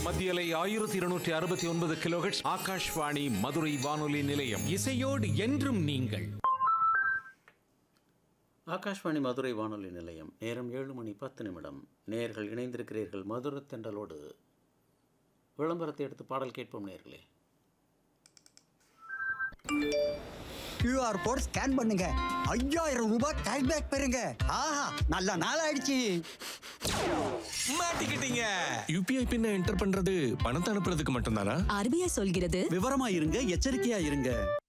மத்தியலை ஆயிரத்தி இருநூற்றி அறுபத்தி ஒன்பது கிலோஹெட்ஸ் ஆகாஷ்வாணி மதுரை வானொலி நிலையம் இசையோடு என்றும் நீங்கள் ஆகாஷ்வாணி மதுரை வானொலி நிலையம் நேரம் ஏழு மணி பத்து நிமிடம் நேர்கள் இணைந்திருக்கிறீர்கள் மதுரை தென்றலோடு விளம்பரத்தை எடுத்து பாடல் கேட்போம் நேர்களே கியூஆர் கோட் ஸ்கேன் பண்ணுங்க ஐயாயிரம் ரூபாய் கேஷ்பேக் பெறுங்க ஆஹா நல்ல நாள் ஆயிடுச்சு மாட்டிக்கிட்டீங்க யூபிஐ பின்ன என்டர் பண்றது பணத்தை அனுப்புறதுக்கு மட்டும்தானா ஆர்பிஐ சொல்கிறது விவரமா இருங்க எச்சரிக்கையா இருங்க